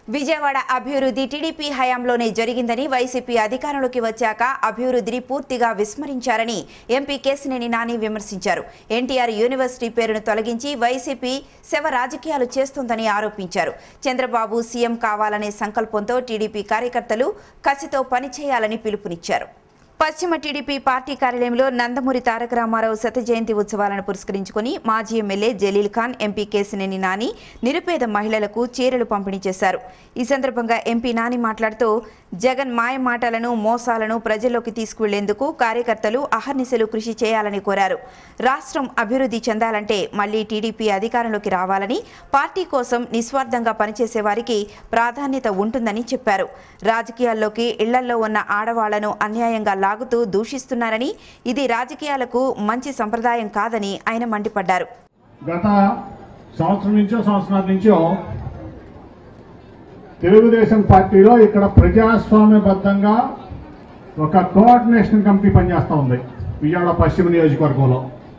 విజయవాడ అభివృద్ధి టీడీపీ హయాంలోనే జరిగిందని వైసీపీ అధికారంలోకి వచ్చాక అభివృద్ధిని పూర్తిగా విస్మరించారని ఎంపీ కేసినేని నాని విమర్శించారు ఎన్టీఆర్ యూనివర్సిటీ పేరును తొలగించి వైసీపీ శవ రాజకీయాలు చేస్తోందని ఆరోపించారు చంద్రబాబు సీఎం కావాలనే సంకల్పంతో టీడీపీ కార్యకర్తలు కసితో పనిచేయాలని పిలుపునిచ్చారు పశ్చిమ టీడీపీ పార్టీ కార్యాలయంలో నందమూరి తారక రామారావు శత జయంతి ఉత్సవాలను పురస్కరించుకుని మాజీ ఎమ్మెల్యే జలీల్ ఖాన్ ఎంపీ కేసినేని నాని నిరుపేద మహిళలకు చీరలు పంపిణీ చేశారు ఈ సందర్భంగా ఎంపీ నాని మాట్లాడుతూ జగన్ మాయ మాటలను మోసాలను ప్రజల్లోకి తీసుకువెళ్లేందుకు కార్యకర్తలు అహర్నిశలు కృషి చేయాలని కోరారు రాష్ట్రం అభివృద్ధి చెందాలంటే మళ్లీ టీడీపీ అధికారంలోకి రావాలని పార్టీ కోసం నిస్వార్థంగా పనిచేసే వారికి ప్రాధాన్యత ఉంటుందని చెప్పారు రాజకీయాల్లోకి ఇళ్లల్లో ఉన్న ఆడవాళ్లను అన్యాయంగా లాగుతూ దూషిస్తున్నారని ఇది రాజకీయాలకు మంచి సంప్రదాయం కాదని ఆయన మండిపడ్డారు గత సంవత్సరం నుంచో సంవత్సరాల నుంచో తెలుగుదేశం పార్టీలో ఇక్కడ ప్రజాస్వామ్యబద్ధంగా ఒక కోఆర్డినేషన్ కమిటీ పనిచేస్తూ ఉంది విజయవాడ పశ్చిమ నియోజకవర్గంలో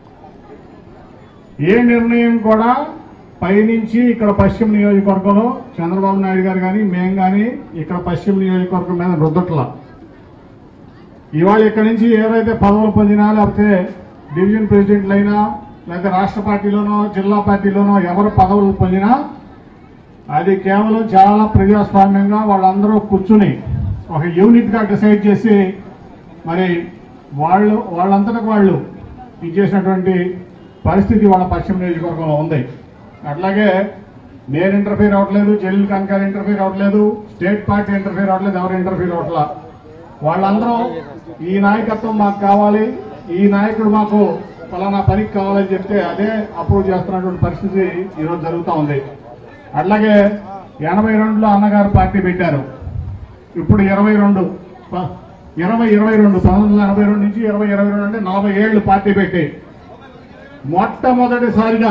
ఏ నిర్ణయం కూడా పైనుంచి ఇక్కడ పశ్చిమ నియోజకవర్గంలో చంద్రబాబు నాయుడు గారు కానీ మేం కానీ ఇక్కడ పశ్చిమ నియోజకవర్గం మీద రుద్దట్లా ఇవాళ ఇక్కడి నుంచి ఎవరైతే పదవులు పొందినా లేకపోతే డివిజన్ ప్రెసిడెంట్లు అయినా లేకపోతే రాష్ట్ర పార్టీలోనో జిల్లా పార్టీలోనో ఎవరు పదవులు పొందినా అది కేవలం చాలా ప్రజాస్వామ్యంగా వాళ్ళందరూ కూర్చుని ఒక యూనిట్ గా డిసైడ్ చేసి మరి వాళ్ళు వాళ్ళంతటికి వాళ్ళు ఇచ్చేసినటువంటి పరిస్థితి వాళ్ళ పశ్చిమ నియోజకవర్గంలో ఉంది అట్లాగే నేను ఇంటర్ఫీర్ అవ్వట్లేదు జలీల్ ఖాన్ గారు ఇంటర్ఫీర్ అవ్వట్లేదు స్టేట్ పార్టీ ఇంటర్ఫీర్ అవ్వట్లేదు ఎవరు ఇంటర్ఫీర్ అవ్వట్లా వాళ్ళందరూ ఈ నాయకత్వం మాకు కావాలి ఈ నాయకుడు మాకు ఫలానా పనికి కావాలని చెప్తే అదే అప్రూవ్ చేస్తున్నటువంటి పరిస్థితి ఈరోజు జరుగుతూ ఉంది అట్లాగే ఎనభై రెండులో అన్నగారు పార్టీ పెట్టారు ఇప్పుడు ఇరవై రెండు ప- ఇరవై ఇరవై రెండు పంతొమ్మిది వందల ఎనభై రెండు నుంచి ఇరవై ఇరవై రెండు అంటే నలభై ఏళ్ళు పార్టీ పెట్టి మొట్టమొదటిసారిగా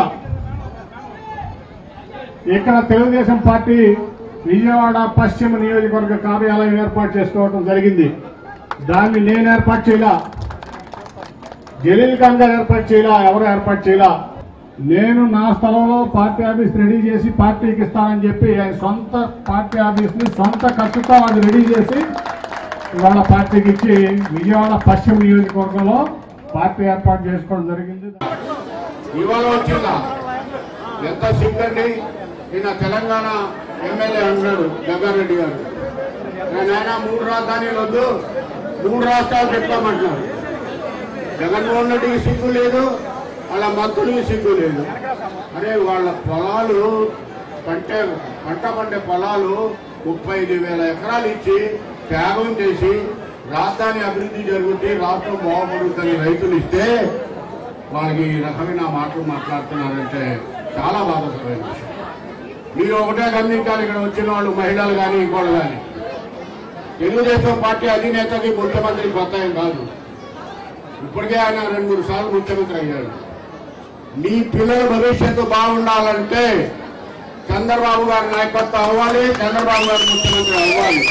ఇక్కడ తెలుగుదేశం పార్టీ విజయవాడ పశ్చిమ నియోజకవర్గ కార్యాలయం ఏర్పాటు చేసుకోవడం జరిగింది దాన్ని నేను ఏర్పాటు చేయలా జలీల్ ఖాన్ గారు ఏర్పాటు చేయలా ఎవరు ఏర్పాటు చేయలా నేను నా స్థలంలో పార్టీ ఆఫీస్ రెడీ చేసి పార్టీకి ఇస్తానని చెప్పి ఆయన సొంత పార్టీ ఆఫీస్ ని సొంత ఖర్చుతో అది రెడీ చేసి ఇవాళ పార్టీకి ఇచ్చి విజయవాడ పశ్చిమ నియోజకవర్గంలో పార్టీ ఏర్పాటు చేసుకోవడం జరిగింది ఇవాళ వచ్చిందా ఎంత సిగ్గండి నిన్న తెలంగాణ ఎమ్మెల్యే అన్నాడు జగ్గారెడ్డి గారు ఆయన మూడు రాజధానిలు వద్దు మూడు రాష్ట్రాలు పెట్టుకోమంటున్నారు జగన్మోహన్ రెడ్డికి సిగ్గు లేదు వాళ్ళ మంత్రులకి సిగ్గు లేదు అరే వాళ్ళ పొలాలు పంటే పంట పండే పొలాలు ముప్పై ఐదు వేల ఎకరాలు ఇచ్చి త్యాగం చేసి రాజధాని అభివృద్ధి జరుగుతుంది రాష్ట్రం బాగుపడుతుందని రైతులు ఇస్తే వాళ్ళకి ఈ రకమైన మాటలు మాట్లాడుతున్నారంటే చాలా బాధాకరమైన విషయం మీరు ఒకటే గమనించాలి ఇక్కడ వచ్చిన వాళ్ళు మహిళలు కానీ ఇంకోళ్ళు కానీ తెలుగుదేశం పార్టీ అధినేతకి ముఖ్యమంత్రి కొత్త ఏం కాదు ఇప్పటికే ఆయన రెండు మూడు సార్లు ముఖ్యమంత్రి అయ్యాడు మీ పిల్లల భవిష్యత్తు బాగుండాలంటే చంద్రబాబు గారి నాయకత్వం అవ్వాలి చంద్రబాబు గారు ముఖ్యమంత్రి అవ్వాలి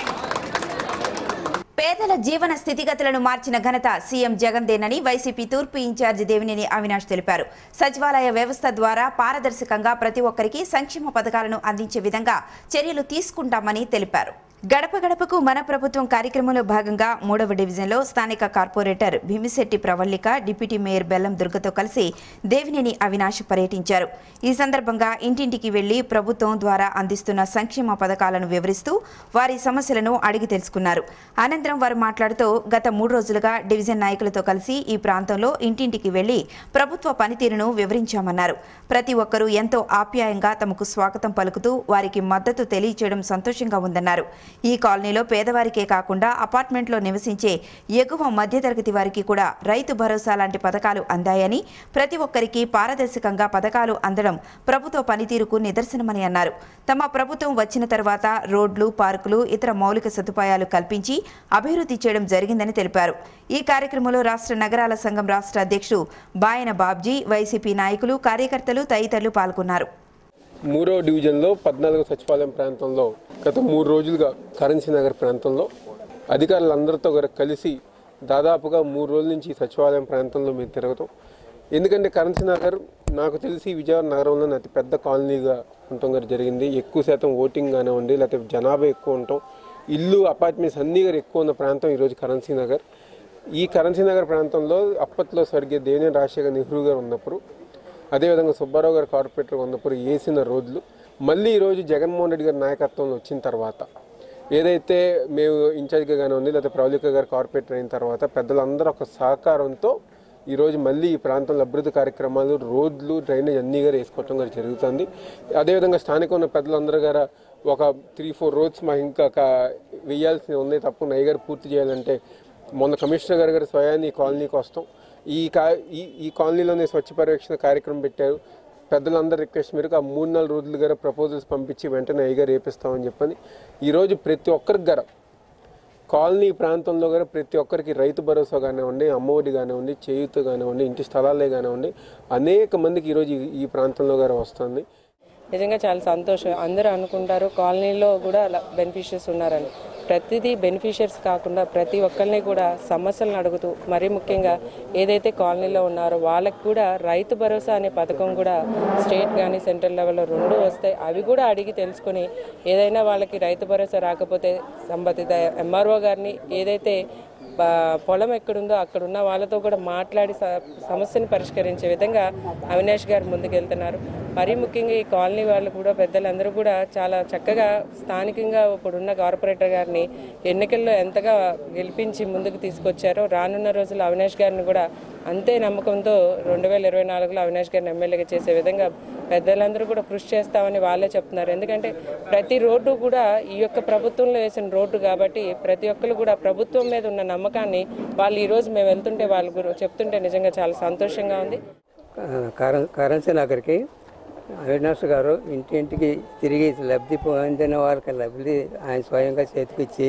పేదల జీవన స్థితిగతులను మార్చిన ఘనత సీఎం జగన్దేనని వైసీపీ తూర్పు ఇన్ఛార్జి దేవినేని అవినాష్ తెలిపారు సచివాలయ వ్యవస్థ ద్వారా పారదర్శకంగా ప్రతి ఒక్కరికి సంక్షేమ పథకాలను అందించే విధంగా చర్యలు తీసుకుంటామని తెలిపారు గడప గడపకు మన ప్రభుత్వం కార్యక్రమంలో భాగంగా మూడవ డివిజన్లో స్థానిక corporator Bheemisetti Pravallika deputy mayor Bellam దుర్గతో కలిసి దేవినేని అవినాష్ పర్యటించారు ఈ సందర్భంగా ఇంటింటికి వెళ్లి ప్రభుత్వం ద్వారా అందిస్తున్న సంక్షేమ పథకాలను వివరిస్తూ వారి సమస్యలను అడిగి తెలుసుకున్నారు అనంతరం వారు మాట్లాడుతూ గత మూడు రోజులుగా డివిజన్ నాయకులతో కలిసి ఈ ప్రాంతంలో ఇంటింటికి వెళ్లి ప్రభుత్వ పనితీరును వివరించామన్నారు ప్రతి ఒక్కరూ ఎంతో ఆప్యాయంగా తమకు స్వాగతం పలుకుతూ వారికి మద్దతు తెలియచేయడం సంతోషంగా ఉందన్నారు ఈ కాలనీలో పేదవారికే కాకుండా అపార్ట్మెంట్లో నివసించే ఎగువ మధ్యతరగతి వారికి కూడా రైతు భరోసా లాంటి పథకాలు అందాయని ప్రతి ఒక్కరికి పారదర్శకంగా పథకాలు అందడం ప్రభుత్వ పనితీరుకు నిదర్శనమని అన్నారు తమ ప్రభుత్వం వచ్చిన తర్వాత రోడ్లు పార్కులు ఇతర మౌలిక సదుపాయాలు కల్పించి అభివృద్ధి చేయడం జరిగిందని తెలిపారు ఈ కార్యక్రమంలో రాష్ట్ర నగరాల సంఘం రాష్ట్ర అధ్యక్షుడు బాయన బాబ్జీ వైసీపీ నాయకులు కార్యకర్తలు తదితరులు పాల్గొన్నారు మూడవ డివిజన్లో పద్నాలుగో సచివాలయం ప్రాంతంలో గత మూడు రోజులుగా కరెన్సీ నగర్ ప్రాంతంలో అధికారులందరితో కూడా కలిసి దాదాపుగా మూడు రోజుల నుంచి ఈ సచివాలయం ప్రాంతంలో మేము తిరగతాం ఎందుకంటే కరెన్సీ నగర్ నాకు తెలిసి విజయవాడ నగరంలోని అతి పెద్ద కాలనీగా ఉండటం గారు జరిగింది ఎక్కువ శాతం ఓటింగ్ కానివ్వండి లేకపోతే జనాభా ఎక్కువ ఉండటం ఇల్లు అపార్ట్మెంట్స్ అన్నీ గారు ఎక్కువ ఉన్న ప్రాంతం ఈరోజు కరెన్సీ నగర్ ఈ కరెన్సీ నగర్ ప్రాంతంలో అప్పట్లో స్వర్గీయ దేవినేని రాజశేఖర్ నెహ్రూ గారు ఉన్నప్పుడు అదేవిధంగా సుబ్బారావు గారు కార్పొరేటర్ ఉన్నప్పుడు వేసిన రోడ్లు మళ్ళీ ఈరోజు జగన్మోహన్ రెడ్డి గారి నాయకత్వంలో వచ్చిన తర్వాత ఏదైతే మేము ఇన్ఛార్జ్గా కానివ్వండి లేకపోతే ప్రవళిక గారు కార్పొరేటర్ అయిన తర్వాత పెద్దలందరూ ఒక సహకారంతో ఈరోజు మళ్ళీ ఈ ప్రాంతంలో అభివృద్ధి కార్యక్రమాలు రోడ్లు డ్రైనేజ్ అన్నీ గారు వేసుకోవటం గారు జరుగుతుంది అదేవిధంగా స్థానిక ఉన్న పెద్దలందరూ గారు ఒక త్రీ ఫోర్ రోడ్స్ మాకు ఇంకా క- వేయాల్సి ఉన్నాయి తప్ప నయ్య గారు పూర్తి చేయాలంటే మొన్న కమిషనర్ గారు గారు స్వయాన్ని ఈ కాలనీకి వస్తాం ఈ కా ఈ ఈ కాలనీలోనే స్వచ్ఛ పర్యవేక్షణ కార్యక్రమం పెట్టారు పెద్దలందరి రిక్వెస్ట్ మేరకు ఆ మూడు నాలుగు రోజులు గారు ప్రపోజల్స్ పంపించి వెంటనే అయ్యగారు రేపిస్తామని చెప్పని ఈరోజు ప్రతి ఒక్కరికి గారు కాలనీ ప్రాంతంలో కూడా ప్రతి ఒక్కరికి రైతు భరోసా కానివ్వండి అమ్మఒడి కానివ్వండి చేయూత కానివ్వండి ఇంటి స్థలాలే కానివ్వండి అనేక మందికి ఈరోజు ఈ- ఈ ప్రాంతంలో గారు వస్తుంది నిజంగా చాలా సంతోషం అందరూ అనుకుంటారు కాలనీలో కూడా బెనిఫిషియర్స్ ఉన్నారని ప్రతిదీ బెనిఫిషియర్స్ కాకుండా ప్రతి ఒక్కరిని కూడా సమస్యలను అడుగుతూ మరీ ముఖ్యంగా ఏదైతే కాలనీలో ఉన్నారో వాళ్ళకి కూడా రైతు భరోసా అనే పథకం కూడా స్టేట్ కానీ సెంట్రల్ లెవెల్లో రెండు వస్తాయి అవి కూడా అడిగి తెలుసుకొని ఏదైనా వాళ్ళకి రైతు భరోసా రాకపోతే సంబంధిత ఎంఆర్ఓ గారిని ఏదైతే బ- పొలం ఎక్కడుందో అక్కడ ఉన్న వాళ్ళతో కూడా మాట్లాడి స- సమస్యను పరిష్కరించే విధంగా అవినాష్ గారు ముందుకెళ్తున్నారు మరీ ముఖ్యంగా ఈ కాలనీ వాళ్ళు కూడా పెద్దలందరూ కూడా చాలా చక్కగా స్థానికంగా ఇప్పుడున్న కార్పొరేటర్ గారిని ఎన్నికల్లో ఎంతగా గెలిపించి ముందుకు తీసుకొచ్చారో రానున్న రోజుల్లో అవినాష్ గారిని కూడా అంతే నమ్మకంతో రెండు వేల ఇరవై నాలుగులో అవినాష్ గారిని ఎమ్మెల్యేగా చేసే విధంగా పెద్దలందరూ కూడా కృషి చేస్తామని వాళ్ళే చెప్తున్నారు ఎందుకంటే ప్రతి రోడ్డు కూడా ఈ యొక్క ప్రభుత్వంలో వేసిన రోడ్డు కాబట్టి ప్రతి ఒక్కరు కూడా ప్రభుత్వం మీద ఉన్న నమ్మకాన్ని వాళ్ళు ఈరోజు మేము వెళ్తుంటే వాళ్ళు గురు- చెప్తుంటే నిజంగా చాలా సంతోషంగా ఉంది కరెన్ కరెన్సీ నగర్కి అవినాష్ గారు ఇంటింటికి తిరిగి లబ్ధి పొందిన వాళ్ళకి లబ్ధి ఆయన స్వయంగా చేతికిచ్చి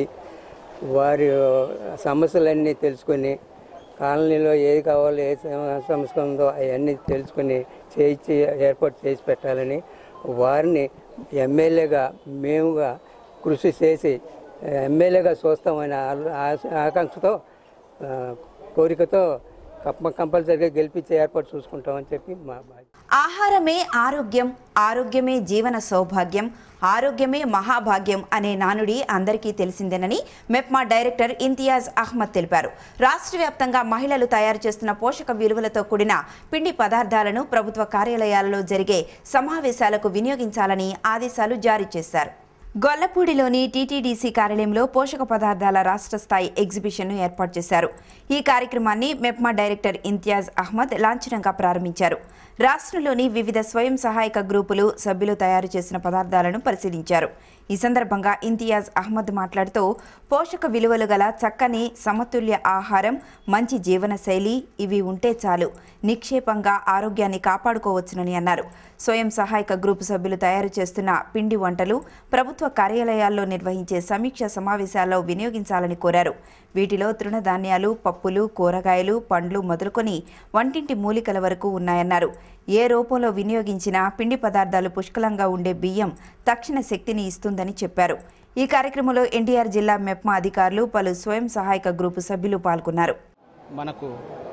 వారి సమస్యలన్నీ తెలుసుకొని కాలనీలో ఏది కావాలో ఏ సమ- సమస్య ఉందో అవన్నీ తెలుసుకొని చేయించి ఏర్పాటు చేసి పెట్టాలని వారిని ఎమ్మెల్యేగా మేముగా కృషి చేసి ఎమ్మెల్యేగా చూస్తామనే ఆలో- ఆశ- ఆకాంక్షతో ఆ, కోరికతో కప్ప కంపల్సరిగా గెలిపించే ఏర్పాటు చూసుకుంటామని చెప్పి మా బాధ్యత ఆహారమే ఆరోగ్యం ఆరోగ్యమే జీవన సౌభాగ్యం ఆరోగ్యమే మహాభాగ్యం అనే నానుడి అందరికీ తెలిసిందేనని మెప్మా డైరెక్టర్ ఇంతియాజ్ అహ్మద్ తెలిపారు రాష్ట్ర వ్యాప్తంగా మహిళలు తయారు చేస్తున్న పోషక విలువలతో కూడిన పిండి పదార్థాలను ప్రభుత్వ కార్యాలయాలలో జరిగే సమావేశాలకు వినియోగించాలని ఆదేశాలు జారీ చేశారు గొల్లపూడిలోని టీటీడీసీ కార్యాలయంలో పోషక పదార్థాల రాష్ట్ర స్థాయి ఎగ్జిబిషన్ను ఏర్పాటు చేశారు ఈ కార్యక్రమాన్ని మెప్మా డైరెక్టర్ ఇంతియాజ్ అహ్మద్ లాంఛనంగా ప్రారంభించారు రాష్ట్రంలోని వివిధ స్వయం సహాయక గ్రూపులు సభ్యులు తయారు చేసిన పదార్థాలను పరిశీలించారు ఈ సందర్భంగా ఇంతియాజ్ అహ్మద్ మాట్లాడుతూ పోషక విలువలు గల చక్కని సమతుల్య ఆహారం మంచి జీవనశైలి ఇవి ఉంటే చాలు నిక్షేపంగా ఆరోగ్యాన్ని కాపాడుకోవచ్చునని అన్నారు స్వయం సహాయక గ్రూపు సభ్యులు తయారు చేస్తున్న పిండి వంటలు ప్రభుత్వ కార్యాలయాల్లో నిర్వహించే సమీక్ష సమావేశాల్లో వినియోగించాలని కోరారు వీటిలో తృణధాన్యాలు పప్పులు కూరగాయలు పండ్లు మొదలుకొని వంటింటి మూలికల వరకు ఉన్నాయన్నారు ఏ రూపంలో వినియోగించినా పిండి పదార్థాలు పుష్కలంగా ఉండే బియ్యం తక్షణ శక్తిని ఇస్తుందని చెప్పారు ఈ కార్యక్రమంలో ఎన్టీఆర్ జిల్లా మెప్మా అధికారులు పలు స్వయం సహాయక గ్రూపు సభ్యులు పాల్గొన్నారు మనకు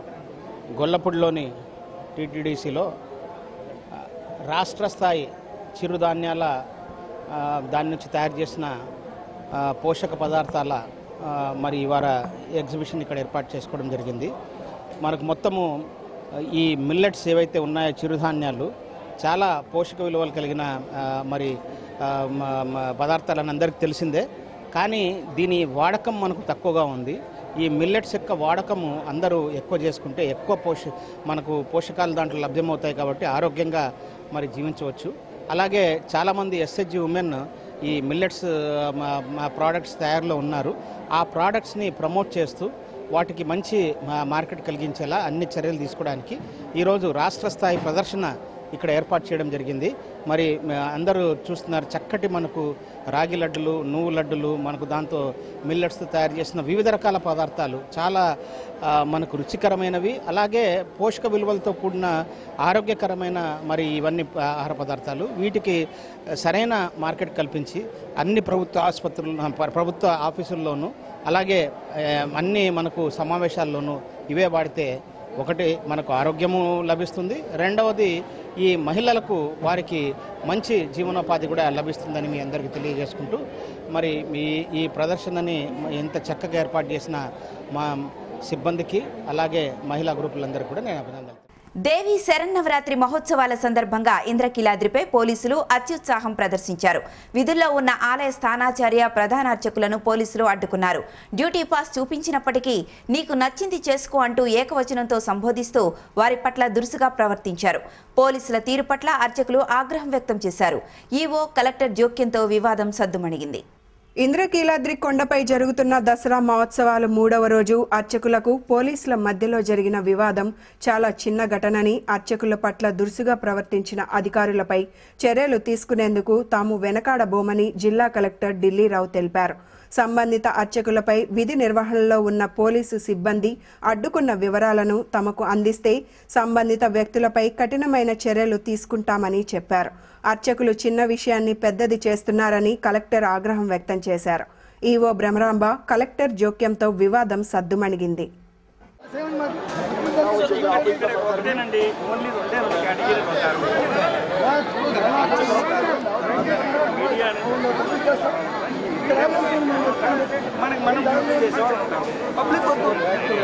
గొల్లపూడిలోని టీటీడీసీలో ఆ, రాష్ట్ర స్థాయి చిరుధాన్యాల ఆ, దాని నుంచి తయారు చేసిన ఆ, పోషక పదార్థాల ఆ, మరి ఇవాళ ఎగ్జిబిషన్ ఇక్కడ ఏర్పాటు చేసుకోవడం జరిగింది మనకు మొత్తము ఆ, ఈ మిల్లెట్స్ ఏవైతే ఉన్నాయో చిరుధాన్యాలు చాలా పోషక విలువలు కలిగిన ఆ, మరి ఆ, మ- మ- పదార్థాలని అందరికీ తెలిసిందే కానీ దీని వాడకం మనకు తక్కువగా ఉంది ఈ మిల్లెట్స్ యొక్క వాడకము అందరూ ఎక్కువ చేసుకుంటే ఎక్కువ పోష మనకు పోషకాలు దాంట్లో లభ్యమవుతాయి కాబట్టి ఆరోగ్యంగా మరి జీవించవచ్చు అలాగే చాలామంది ఎస్హెచ్జి ఉమెన్ ఈ మిల్లెట్స్ మా మా ప్రోడక్ట్స్ తయారులో ఉన్నారు ఆ ప్రోడక్ట్స్ని ప్రమోట్ చేస్తూ వాటికి మంచి మా- మార్కెట్ కలిగించేలా అన్ని చర్యలు తీసుకోవడానికి ఈరోజు రాష్ట్ర స్థాయి ప్రదర్శన ఇక్కడ ఏర్పాటు చేయడం జరిగింది మరి మ- అందరూ చూస్తున్నారు చక్కటి మనకు రాగి లడ్డులు నువ్వు లడ్డులు మనకు దాంతో మిల్లెట్స్తో తయారు చేసిన వివిధ రకాల పదార్థాలు చాలా ఆ, మనకు రుచికరమైనవి అలాగే పోషక విలువలతో కూడిన ఆరోగ్యకరమైన మరి ఇవన్నీ ప- ఆహార పదార్థాలు వీటికి సరైన మార్కెట్ కల్పించి అన్ని ప్రభుత్వ ఆసుపత్రులు ప్రభుత్వ ఆఫీసుల్లోనూ అలాగే ఆ, అన్ని మనకు సమావేశాల్లోనూ ఇవే వాడితే ఒకటి మనకు ఆరోగ్యము లభిస్తుంది రెండవది ఈ మహిళలకు వారికి మంచి జీవనోపాధి కూడా లభిస్తుందని మీ అందరికీ తెలియజేసుకుంటూ మరి మీ ఈ ప్రదర్శనని ఎంత చక్కగా ఏర్పాటు చేసిన మా సిబ్బందికి అలాగే మహిళా గ్రూపులందరికీ కూడా నేను అభినందనలు దేవి శరన్నవరాత్రి మహోత్సవాల సందర్భంగా ఇంద్రకీలాద్రిపై పోలీసులు అత్యుత్సాహం ప్రదర్శించారు విధుల్లో ఉన్న ఆలయ స్థానాచార్య ప్రధాన అర్చకులను పోలీసులు అడ్డుకున్నారు డ్యూటీ పాస్ చూపించినప్పటికీ నీకు నచ్చింది చేసుకో అంటూ ఏకవచనంతో సంబోధిస్తూ వారి పట్ల దురుసుగా ప్రవర్తించారు పోలీసుల తీరు పట్ల అర్చకులు ఆగ్రహం వ్యక్తం చేశారు ఈవో కలెక్టర్ జోక్యంతో వివాదం సద్దుమణిగింది ఇంద్రకీలాద్రి కొండపై జరుగుతున్న దసరా మహోత్సవాలు మూడవ రోజు అర్చకులకు పోలీసుల మధ్యలో జరిగిన వివాదం చాలా చిన్న ఘటనని అర్చకుల పట్ల దురుసుగా ప్రవర్తించిన అధికారులపై చర్యలు తీసుకునేందుకు తాము వెనకాడబోమని జిల్లా కలెక్టర్ ఢిల్లీరావు తెలిపారు సంబంధిత అర్చకులపై విధి నిర్వహణలో ఉన్న పోలీసు సిబ్బంది అడ్డుకున్న వివరాలను తమకు అందిస్తే సంబంధిత వ్యక్తులపై కఠినమైన చర్యలు తీసుకుంటామని చెప్పారు అర్చకులు చిన్న విషయాన్ని పెద్దది చేస్తున్నారని కలెక్టర్ ఆగ్రహం వ్యక్తం చేశారు ఈవో భ్రమరాంబ కలెక్టర్ జోక్యంతో వివాదం సద్దుమణిగింది ఒకటేనండి ఓన్లీ రెండే రెండు కేటగిరీలు ఉంటారు మీడియా మనకి మనం డ్యూటీ చేసేవాళ్ళు ఉంటాం పబ్లిక్ వద్దు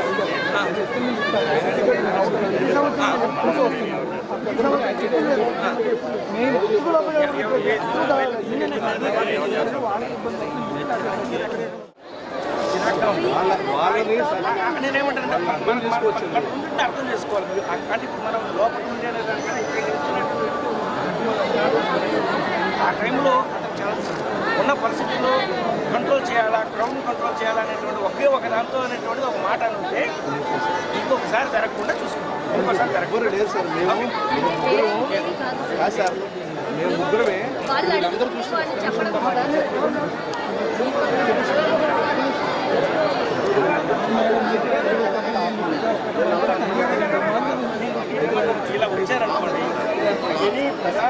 నేనేమంటానంటే మనం తీసుకోవచ్చు అర్థం చేసుకోవాలి అంటే ఇప్పుడు మనం లోపల ఉండేది దానికన్నా ఇక్కడ నిల్చున్నట్టు ఆ టైంలో అతను చాలా ఉన్న పరిస్థితుల్లో కంట్రోల్ చేయాలా క్రౌడ్ కంట్రోల్ చేయాలా అనేటువంటి ఒకే ఒక దాంతో అనేటువంటిది ఒక మాట అని ఉంటే ఇంకొకసారి జరగకుండా చూసుకుంటాం ఇంకోసారి జరగకుండా లేదు సార్ కాదు సార్ మేము ముగ్గురమే వీళ్ళందరూ ఇలా వచ్చారనుకోండి ఇది ప్రధాన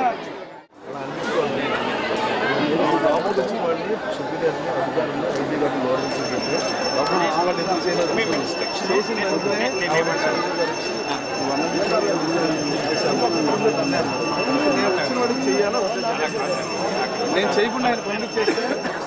నేను చేయకుండా ఆయన పంపించేస్తే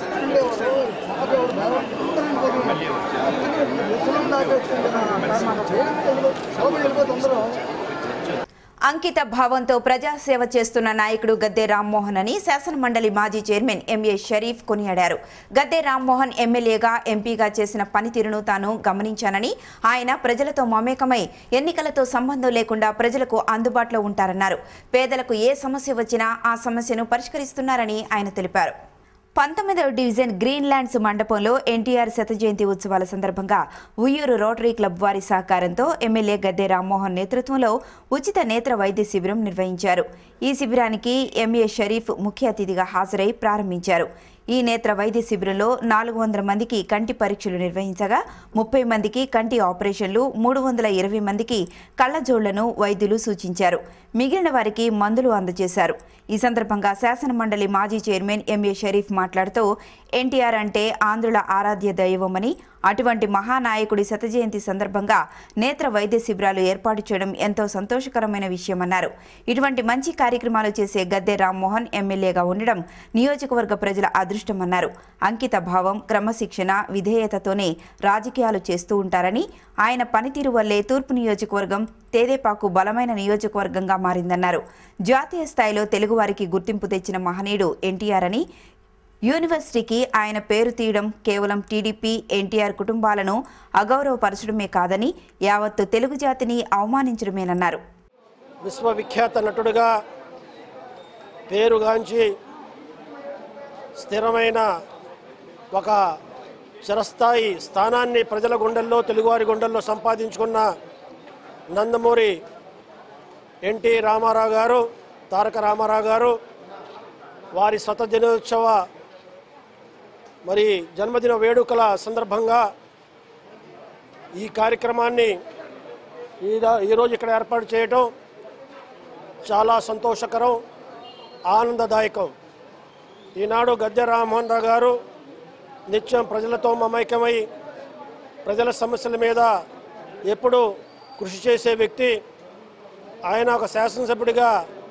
అంకిత భావంతో ప్రజాసేవ చేస్తున్న నాయకుడు గద్దె రామ్మోహన్ అని శాసనమండలి మాజీ చైర్మన్ ఎంఏ షరీఫ్ కొనియాడారు గద్దె రామ్మోహన్ ఎమ్మెల్యేగా ఎంపీగా చేసిన పనితీరును తాను గమనించానని ఆయన ప్రజలతో మమేకమై ఎన్నికలతో సంబంధం లేకుండా ప్రజలకు అందుబాటులో ఉంటారన్నారు పేదలకు ఏ సమస్య వచ్చినా ఆ సమస్యను పరిష్కరిస్తున్నారని ఆయన తెలిపారు పంతొమ్మిదవ డివిజన్ గ్రీన్ ల్యాండ్స్ మండపంలో ఎన్టీఆర్ శత జయంతి ఉత్సవాల సందర్భంగా ఉయ్యూరు రోటరీ క్లబ్ వారి సహకారంతో ఎమ్మెల్యే గద్దె రామ్మోహన్ నేతృత్వంలో ఉచిత నేత్ర వైద్య శిబిరం నిర్వహించారు ఈ శిబిరానికి ఎంఏ షరీఫ్ ముఖ్య అతిథిగా హాజరై ప్రారంభించారు ఈ నేత్ర వైద్య శిబిరంలో నాలుగు వందల మందికి కంటి పరీక్షలు నిర్వహించగా ముప్పై మందికి కంటి ఆపరేషన్లు మూడు వందల ఇరవై మందికి కళ్లజోళ్లను వైద్యులు సూచించారు మిగిలిన వారికి మందులు అందజేశారు ఈ సందర్భంగా శాసనమండలి మాజీ చైర్మన్ ఎంఏ షరీఫ్ మాట్లాడుతూ ఎన్టీఆర్ అంటే ఆంధ్రుల ఆరాధ్య దైవమని అటువంటి మహానాయకుడి శత జయంతి సందర్భంగా నేత్ర వైద్య శిబిరాలు ఏర్పాటు చేయడం ఎంతో సంతోషకరమైన విషయమన్నారు ఇటువంటి మంచి కార్యక్రమాలు చేసే గద్దె రామ్మోహన్ ఎమ్మెల్యేగా ఉండడం నియోజకవర్గ ప్రజల అదృష్టమన్నారు అంకిత భావం క్రమశిక్షణ విధేయతతోనే రాజకీయాలు చేస్తూ ఉంటారని ఆయన పనితీరు వల్లే తూర్పు నియోజకవర్గం తేదేపాకు బలమైన నియోజకవర్గంగా మారిందన్నారు జాతీయ స్థాయిలో తెలుగువారికి గుర్తింపు తెచ్చిన మహనీయుడు ఎన్టీఆర్ అని యూనివర్సిటీకి ఆయన పేరు తీయడం కేవలం టీడీపీ ఎన్టీఆర్ కుటుంబాలను అగౌరవపరచడమే కాదని యావత్తు తెలుగు జాతిని అవమానించడమేనన్నారు విశ్వవిఖ్యాత నటుడుగా పేరుగాంచి స్థిరమైన ఒక చిరస్థాయి స్థానాన్ని ప్రజల గుండెల్లో తెలుగువారి గుండెల్లో సంపాదించుకున్న నందమూరి ఎన్టీ రామారావు గారు తారక రామారావు గారు వారి శత దినోత్సవ మరి జన్మదిన వేడుకల సందర్భంగా ఈ కార్యక్రమాన్ని ఈడ- ఈరోజు ఇక్కడ ఏర్పాటు చేయటం చాలా సంతోషకరం ఆనందదాయకం ఈనాడు గద్దె రామ్మోహన్ రావు గారు నిత్యం ప్రజలతో మమైకమై ప్రజల సమస్యల మీద ఎప్పుడూ కృషి చేసే వ్యక్తి ఆయన ఒక శాసనసభ్యుడిగా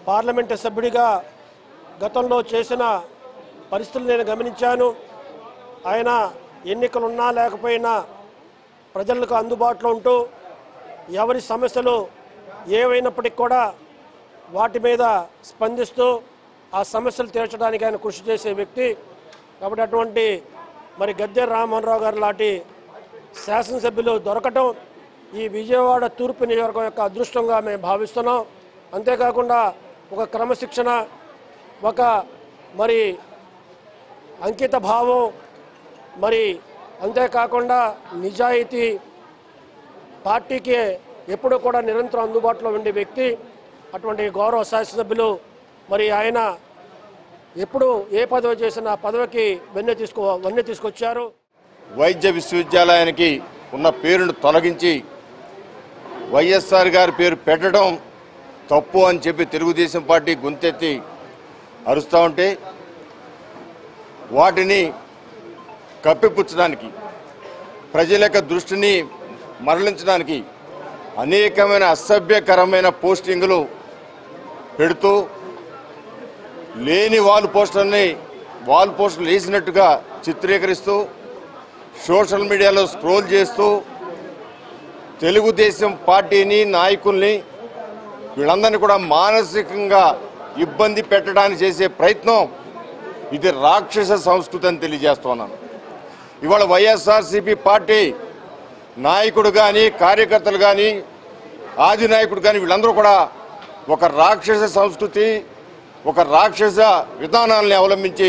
పార్లమెంటు సభ్యుడిగా గతంలో చేసిన పరిస్థితులు నేను గమనించాను ఆయన ఎన్నికలున్నా లేకపోయినా ప్రజలకు అందుబాటులో ఉంటూ ఎవరి సమస్యలు ఏవైనప్పటికీ కూడా వాటి మీద స్పందిస్తూ ఆ సమస్యలు తీర్చడానికి ఆయన కృషి చేసే వ్యక్తి కాబట్టి అటువంటి మరి గద్దె రామ్మోహన్ రావు గారు లాంటి శాసనసభ్యులు దొరకటం ఈ విజయవాడ తూర్పు నియోజకవర్గం యొక్క అదృష్టంగా మేము భావిస్తున్నాం అంతేకాకుండా ఒక క్రమశిక్షణ ఒక మరి అంకిత భావం మరి అంతేకాకుండా నిజాయితీ పార్టీకి ఎప్పుడూ కూడా నిరంతరం అందుబాటులో ఉండే వ్యక్తి అటువంటి గౌరవ శాసనసభ్యులు మరి ఆయన ఎప్పుడు ఏ పదవి చేసినా ఆ పదవికి వెన్నె తీసుకో వన్నె తీసుకొచ్చారు వైద్య విశ్వవిద్యాలయానికి ఉన్న పేరును తొలగించి వైఎస్ఆర్ గారి పేరు పెట్టడం తప్పు అని చెప్పి తెలుగుదేశం పార్టీ గొంతెత్తి అరుస్తూ ఉంటే వాటిని కప్పిపుచ్చడానికి ప్రజల యొక్క దృష్టిని మరలించడానికి అనేకమైన అసభ్యకరమైన పోస్టింగులు పెడుతూ లేని వాల్ పోస్టర్ని వాల్ పోస్టర్లు వేసినట్టుగా చిత్రీకరిస్తూ సోషల్ మీడియాలో స్క్రోల్ చేస్తూ తెలుగుదేశం పార్టీని నాయకుల్ని వీళ్ళందరినీ కూడా మానసికంగా ఇబ్బంది పెట్టడానికి చేసే ప్రయత్నం ఇది రాక్షస సంస్కృతి అని తెలియజేస్తున్నాను ఇవాళ వైఎస్ఆర్సీపీ పార్టీ నాయకుడు కానీ కార్యకర్తలు కానీ ఆది నాయకుడు కానీ వీళ్ళందరూ కూడా ఒక రాక్షస సంస్కృతి ఒక రాక్షస విధానాలను అవలంబించి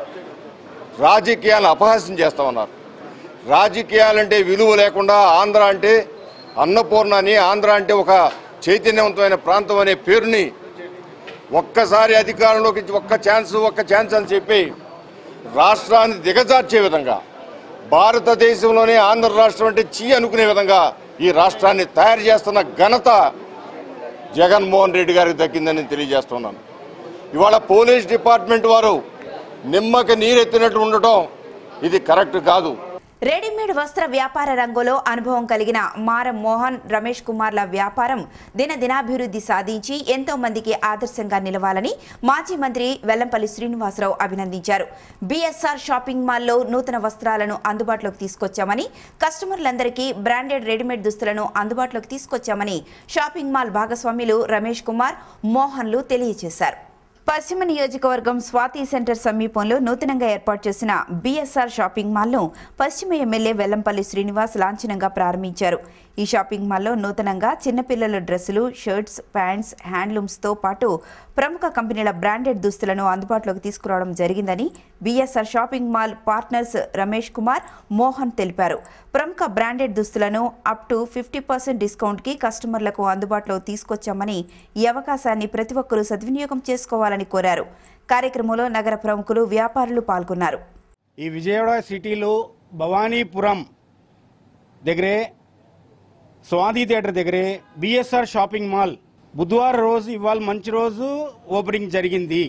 రాజకీయాలను అపహాస్యం చేస్తూ ఉన్నారు రాజకీయాలంటే విలువ లేకుండా ఆంధ్ర అంటే అన్నపూర్ణ అని ఆంధ్ర అంటే ఒక చైతన్యవంతమైన ప్రాంతం అనే పేరుని ఒక్కసారి అధికారంలోకి ఒక్క ఛాన్స్ ఒక్క ఛాన్స్ అని చెప్పి రాష్ట్రాన్ని దిగజార్చే విధంగా భారతదేశంలోనే ఆంధ్ర రాష్ట్రం అంటే చీ అనుకునే విధంగా ఈ రాష్ట్రాన్ని తయారు చేస్తున్న ఘనత జగన్మోహన్ రెడ్డి గారికి దక్కిందని నేను తెలియజేస్తున్నాను ఇవాళ పోలీస్ డిపార్ట్మెంట్ వారు నిమ్మకి నీరెత్తినట్టు ఉండటం ఇది కరెక్ట్ కాదు రెడీమేడ్ వస్త్ర వ్యాపార రంగంలో అనుభవం కలిగిన మారం మోహన్ రమేష్ కుమార్ల వ్యాపారం దినదినాభివృద్ధి సాధించి ఎంతో మందికి ఆదర్శంగా నిలవాలని మాజీ మంత్రి వెల్లంపల్లి శ్రీనివాసరావు అభినందించారు బీఎస్ఆర్ షాపింగ్ మాల్లో నూతన వస్త్రాలను అందుబాటులోకి తీసుకొచ్చామని కస్టమర్లందరికీ బ్రాండెడ్ రెడీమేడ్ దుస్తులను అందుబాటులోకి తీసుకొచ్చామని షాపింగ్ మాల్ భాగస్వాములు రమేష్ కుమార్ మోహన్లు తెలియజేశారు పశ్చిమ నియోజకవర్గం స్వాతి సెంటర్ సమీపంలో నూతనంగా ఏర్పాటు చేసిన బీఎస్ఆర్ షాపింగ్ మాల్ను పశ్చిమ ఎమ్మెల్యే వెల్లంపల్లి శ్రీనివాస్ లాంఛనంగా ప్రారంభించారు ఈ షాపింగ్ మాల్లో నూతనంగా చిన్నపిల్లల డ్రెస్సులు షర్ట్స్ ప్యాంట్స్ హ్యాండ్లూమ్స్తో పాటు ప్రముఖ కంపెనీల బ్రాండెడ్ దుస్తులను అందుబాటులోకి తీసుకురావడం జరిగిందని BSR shopping mall partners Ramesh Kumar Mohan తెలిపారు ప్రముఖ బ్రాండెడ్ దుస్తులను అప్ టు ఫిఫ్టీ పర్సెంట్ డిస్కౌంట్కి కస్టమర్లకు అందుబాటులో తీసుకొచ్చామని ఈ అవకాశాన్ని ప్రతి ఒక్కరూ సద్వినియోగం చేసుకోవాలని కోరారు కార్యక్రమంలో నగర ప్రముఖులు వ్యాపారులు పాల్గొన్నారు ఈ విజయవాడ సిటీలో భవానీపురం దగ్గరే స్వాతి థియేటర్ దగ్గరే బిఎస్ఆర్ షాపింగ్ మాల్ బుధవారం రోజు ఇవాళ మంచి రోజు ఓపెనింగ్ జరిగింది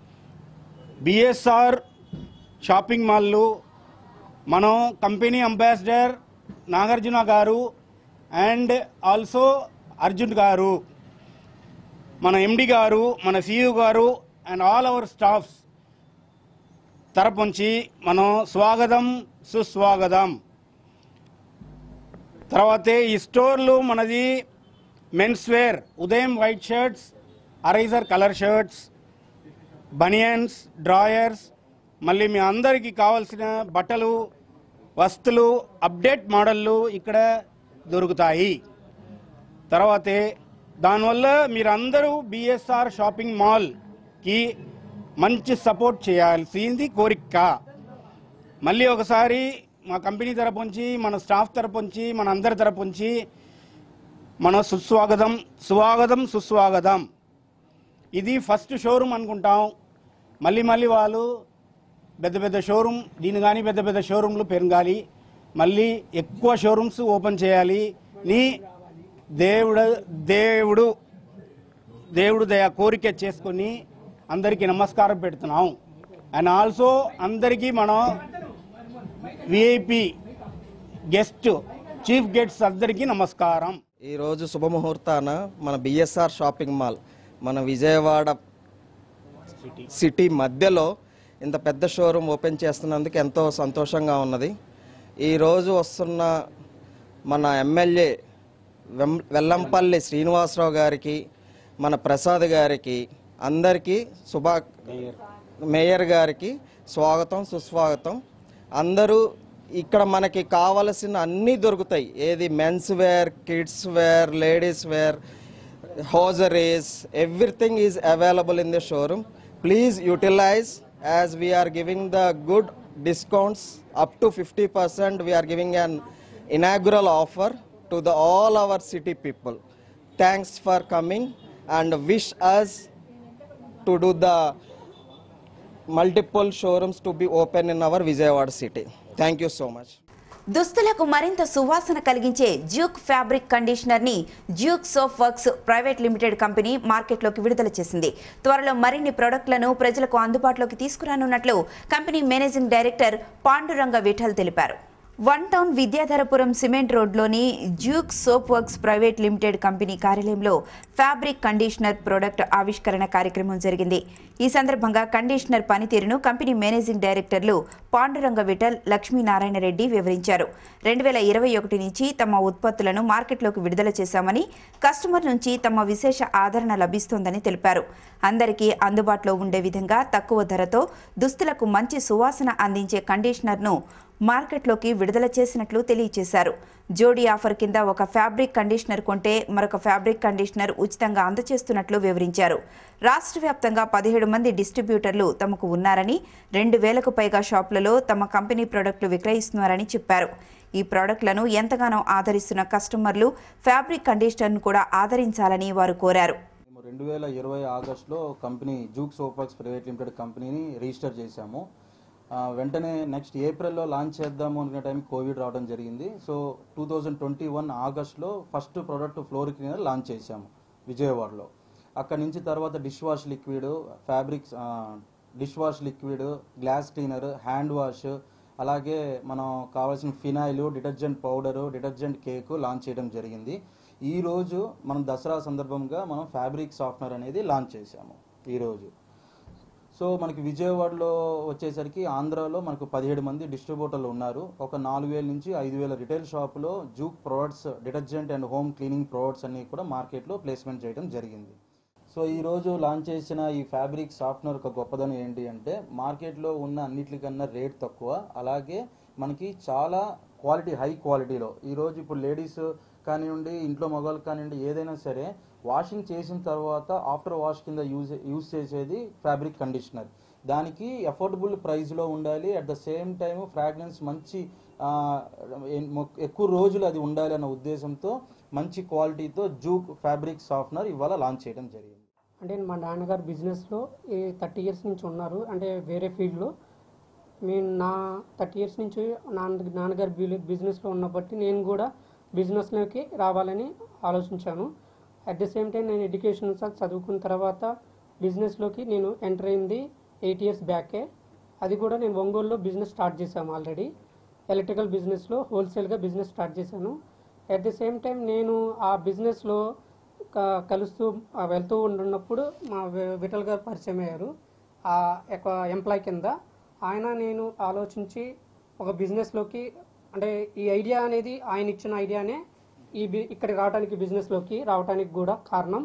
బిఎస్ఆర్ షాపింగ్ మాల్లో మనం కంపెనీ అంబాసిడర్ నాగార్జున గారు అండ్ ఆల్సో అర్జున్ గారు మన ఎండి గారు మన సిఇఓ గారు అండ్ ఆల్ అవర్ స్టాఫ్స్ తరపుంచి మనం స్వాగతం సుస్వాగతం తర్వాత ఈ స్టోర్లు మనది మెన్స్ వేర్ ఉదయం వైట్ షర్ట్స్ అరైజర్ కలర్ షర్ట్స్ బనియన్స్ డ్రాయర్స్ మళ్ళీ మీ అందరికీ కావాల్సిన బట్టలు వస్తువులు అప్డేట్ మోడళ్ళు ఇక్కడ దొరుకుతాయి తర్వాతే దానివల్ల మీరందరూ బిఎస్ఆర్ షాపింగ్ మాల్కి మంచి సపోర్ట్ చేయాల్సింది కోరిక మళ్ళీ ఒకసారి మా కంపెనీ తరపు నుంచి మన స్టాఫ్ తరపు నుంచి మన అందరి తరపు నుంచి మన సుస్వాగతం స్వాగతం సుస్వాగతం ఇది ఫస్ట్ షోరూమ్ అనుకుంటాం మళ్ళీ మళ్ళీ వాళ్ళు పెద్ద పెద్ద షోరూమ్ దీని కానీ పెద్ద పెద్ద షోరూమ్లు పెరగాలి మళ్ళీ ఎక్కువ షోరూమ్స్ ఓపెన్ చేయాలి నీ దేవుడు దేవుడు దేవుడు దయ కోరిక చేసుకొని అందరికీ నమస్కారం పెడుతున్నాం అండ్ ఆల్సో అందరికీ మనం విఐపి గెస్ట్ చీఫ్ గెస్ట్స్ అందరికీ నమస్కారం ఈరోజు శుభముహూర్తాన మన బిఎస్ఆర్ షాపింగ్ మాల్ మన విజయవాడ సిటీ మధ్యలో ఇంత పెద్ద షోరూమ్ ఓపెన్ చేస్తున్నందుకు ఎంతో సంతోషంగా ఉన్నది ఈరోజు వస్తున్న మన ఎమ్మెల్యే వెం వెల్లంపల్లి శ్రీనివాసరావు గారికి మన ప్రసాద్ గారికి అందరికీ శుభా మేయర్ గారికి స్వాగతం సుస్వాగతం అందరూ ఇక్కడ మనకి కావలసిన అన్నీ దొరుకుతాయి ఏది men's wear kids wear ladies wear hosieries everything is available in the showroom please utilize as we are giving the good discounts up to 50% we are giving an inaugural offer to the all our city people thanks for coming and wish us to do the multiple showrooms to be open in our Vijayawada city thank you so much దుస్తులకు మరింత సువాసన కలిగించే Juke fabric conditioner ని Juke soap works private limited company మార్కెట్లోకి విడుదల చేసింది త్వరలో మరిన్ని ప్రొడక్టులను ప్రజలకు అందుబాటులోకి తీసుకురానున్నట్లు company managing director Panduranga Vittal తెలిపారు వన్ టౌన్ విద్యాధరపురం సిమెంట్ రోడ్లోని Juke soap works private limited company కార్యాలయంలో ఫ్యాబ్రిక్ కండిషనర్ ప్రోడక్ట్ ఆవిష్కరణ కార్యక్రమం జరిగింది ఈ సందర్భంగా కండిషనర్ పనితీరును కంపెనీ మేనేజింగ్ డైరెక్టర్లు పాండురంగ విఠల్ లక్ష్మీనారాయణ రెడ్డి వివరించారు రెండు వేల ఇరవై ఒకటి నుంచి తమ ఉత్పత్తులను మార్కెట్లోకి విడుదల చేశామని కస్టమర్ నుంచి తమ విశేష ఆదరణ లభిస్తోందని తెలిపారు అందరికీ అందుబాటులో ఉండే విధంగా తక్కువ ధరతో దుస్తులకు మంచి సువాసన అందించే కండిషనర్ను మార్కెట్లోకి విడుదల చేసినట్లు తెలియజేశారు జోడీ ఆఫర్ కింద ఒక ఫ్యాబ్రిక్ కండిషనర్ కొంటే మరొక ఫ్యాబ్రిక్ కండిషనర్ ఉచితంగా అందజేస్తున్నట్లు వివరించారు రాష్ట్ర వ్యాప్తంగా పదిహేడు మంది డిస్ట్రిబ్యూటర్లు తమకు ఉన్నారని రెండు వేలకు పైగా షాపులలో తమ కంపెనీ ప్రోడక్టులు విక్రయిస్తున్నారని చెప్పారు ఈ ప్రోడక్టులను ఎంతగానో ఆదరిస్తున్న కస్టమర్లు ఫ్యాబ్రిక్ కండిషనర్ను కూడా ఆదరించాలని వారు కోరారు మేము రెండు వేల ఇరవై ఆగస్టులో company Zook Soapax private limited కంపెనీని రిజిస్టర్ చేశాము ఆ, వెంటనే నెక్స్ట్ ఏప్రిల్లో లాంచ్ చేద్దాము అనుకునే టైంకి కోవిడ్ రావడం జరిగింది so two thousand twenty one ఆగస్ట్లో first product floor cleaner launch చేశాము విజయవాడలో అక్కడ నుంచి తర్వాత dish wash liquid fabrics dish wash liquid glass cleaner hand wash అలాగే మనం కావాల్సిన phenyl detergent powder detergent cake launch చేయడం జరిగింది ఈ రోజు మనం దసరా సందర్భంగా మనం ఫ్యాబ్రిక్ సాఫ్ట్వేర్ అనేది లాంచ్ చేశాము ఈరోజు సో మనకి విజయవాడలో వచ్చేసరికి ఆంధ్రాలో మనకు పదిహేడు మంది డిస్ట్రిబ్యూటర్లు ఉన్నారు ఒక నాలుగు వేల నుంచి ఐదు వేల రిటైల్ షాపులో Zook products detergent and home cleaning products అన్ని కూడా మార్కెట్లో ప్లేస్మెంట్ చేయడం జరిగింది సో ఈ రోజు లాంచ్ చేసిన ఈ ఫ్యాబ్రిక్ సాఫ్ట్వేర్ ఒక గొప్పదనం ఏంటి అంటే మార్కెట్లో ఉన్న అన్నిటికన్నా రేట్ తక్కువ అలాగే మనకి చాలా క్వాలిటీ హై క్వాలిటీలో ఈ రోజు ఇప్పుడు లేడీస్ కానివ్వండి ఇంట్లో మగవాళ్ళకి కానివ్వండి ఏదైనా సరే వాషింగ్ చేసిన తర్వాత ఆఫ్టర్ వాష్ కింద యూజ్ యూజ్ చేసేది ఫ్యాబ్రిక్ కండిషనర్ దానికి అఫోర్డబుల్ ప్రైస్లో ఉండాలి at the same time fragrance మంచి ఆ, ఎన్- మొ- ఎక్కువ రోజులు అది ఉండాలి అన్న ఉద్దేశంతో మంచి క్వాలిటీతో జూక్ ఫ్యాబ్రిక్ సాఫ్ట్నర్ ఇవాళ లాంచ్ చేయడం జరిగింది అంటే మా నాన్నగారు బిజినెస్లో ఈ థర్టీ ఇయర్స్ నుంచి ఉన్నారు అంటే వేరే ఫీల్డ్లో మేము నా థర్టీ ఇయర్స్ నుంచి నాన్న నాన్నగారు బిలి- బిజినెస్లో ఉన్నప్పటి నేను కూడా బిజినెస్లోకి రావాలని ఆలోచించాను అట్ ద సేమ్ టైం నేను ఎడ్యుకేషన్ స- చదువుకున్న తర్వాత బిజినెస్లోకి నేను ఎంటర్ అయింది ఎయిట్ ఇయర్స్ బ్యాకే అది కూడా నేను ఒంగోలులో బిజినెస్ స్టార్ట్ చేశాము ఆల్రెడీ ఎలక్ట్రికల్ బిజినెస్లో హోల్సేల్గా బిజినెస్ స్టార్ట్ చేశాను అట్ ద సేమ్ టైం నేను ఆ బిజినెస్లో క- కలుస్తూ ఆ, వెళ్తూ ఉంటున్నప్పుడు మా వి- విఠల్ గారు పరిచయం అయ్యారు ఆ యొక్క ఎంప్లాయ్ కింద ఆయన నేను ఆలోచించి ఒక బిజినెస్లోకి అంటే ఈ ఐడియా అనేది ఆయన ఇచ్చిన ఐడియానే ఈ బి ఇక్కడికి రావడానికి బిజినెస్లోకి రావడానికి కూడా కారణం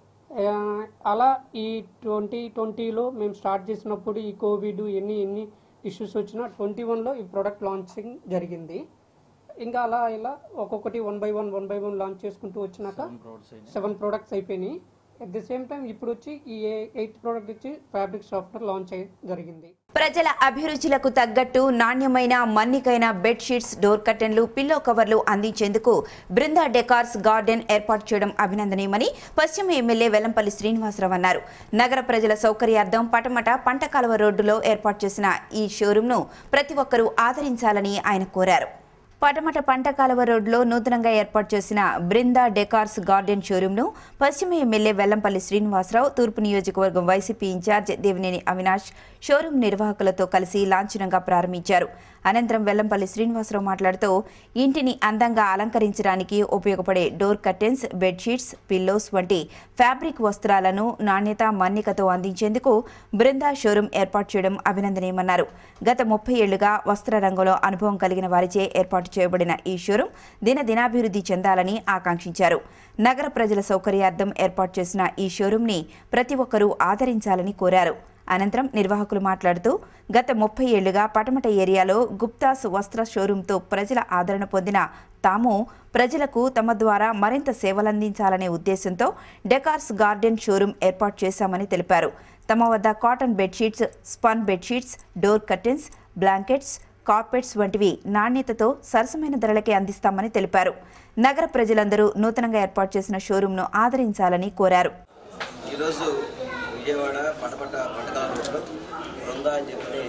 ఆ, అలా ఈ ట్వంటీ ట్వంటీలో మేము స్టార్ట్ చేసినప్పుడు ఈ కోవిడ్ ఎన్ని ఎన్ని ఇష్యూస్ వచ్చినా ట్వంటీ వన్లో ఈ ప్రోడక్ట్ లాంచింగ్ జరిగింది ఇంకా అలా ఇలా ఒక్కొక్కటి one by one one by one launch చేసుకుంటూ వచ్చినాక సెవెన్ ప్రోడక్ట్స్ అయిపోయినాయి అట్ ది సేమ్ టైం ఇప్పుడు వచ్చి ఈ ఎయిత్ ప్రోడక్ట్ వచ్చి ఫ్యాబ్రిక్ సాఫ్ట్వేర్ లాంచ్ అయ్యి జరిగింది ప్రజల అభిరుచులకు తగ్గట్టు నాణ్యమైన మన్నికైన బెడ్షీట్స్ డోర్ కర్టెన్లు పిల్లో కవర్లు అందించేందుకు బృందా డెకార్స్ గార్డెన్ ఏర్పాటు చేయడం అభినందనీయమని పశ్చిమ ఎమ్మెల్యే వెల్లంపల్లి శ్రీనివాసరావు అన్నారు నగర ప్రజల సౌకర్యార్థం పటమట పంట కాలువ రోడ్డులో ఏర్పాటు చేసిన ఈ షోరూంను ప్రతి ఒక్కరూ ఆదరించాలని ఆయన కోరారు పటమట పంట కాలువ రోడ్లో నూతనంగా ఏర్పాటు చేసిన బృందా డెకార్స్ గార్డెన్ షోరూంను పశ్చిమ ఎమ్మెల్యే వెల్లంపల్లి శ్రీనివాసరావు తూర్పు నియోజకవర్గం YCP incharge Devineni Avinash showroom నిర్వాహకులతో కలిసి లాంఛనంగా ప్రారంభించారు అనంతరం వెల్లంపల్లి శ్రీనివాసరావు మాట్లాడుతూ ఇంటిని అందంగా అలంకరించడానికి ఉపయోగపడే డోర్ కర్టెన్స్ బెడ్షీట్స్ పిల్లోస్ వంటి ఫ్యాబ్రిక్ వస్త్రాలను నాణ్యత మన్నికతో అందించేందుకు బృందా షోరూం ఏర్పాటు చేయడం అభినందనీయమన్నారు గత ముప్పై ఏళ్లుగా వస్త్ర రంగంలో అనుభవం కలిగిన వారిచే ఏర్పాటు చేయబడిన ఈ షోరూం దినదినాభివృద్ధి చెందాలని ఆకాంక్షించారు నగర ప్రజల సౌకర్యార్థం ఏర్పాటు చేసిన ఈ షోరూంని ప్రతి ఒక్కరూ ఆదరించాలని కోరారు అనంతరం నిర్వాహకులు మాట్లాడుతూ గత ముప్పై ఏళ్లుగా పటమట ఏరియాలో గుప్తాస్ వస్త్ర షోరూంతో ప్రజల ఆదరణ పొందిన తాము ప్రజలకు తమ ద్వారా మరింత సేవలందించాలనే ఉద్దేశంతో డెకార్స్ గార్డెన్ షోరూం ఏర్పాటు చేశామని తెలిపారు తమ వద్ద cotton bedsheets spun bedsheets door curtains blankets carpets వంటివి నాణ్యతతో సరసమైన ధరలకే అందిస్తామని తెలిపారు నగర ప్రజలందరూ నూతనంగా ఏర్పాటు చేసిన షోరూంను ఆదరించాలని కోరారు ఈరోజు విజయవాడ పటపట పట్టకాల రోడ్లో బృందా అని చెప్పి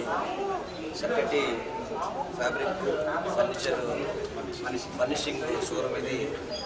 చక్కటి ఫ్యాబ్రిక్ ఫర్నిచర్ ఫర్నిషింగ్ షోరూమ్ ఇది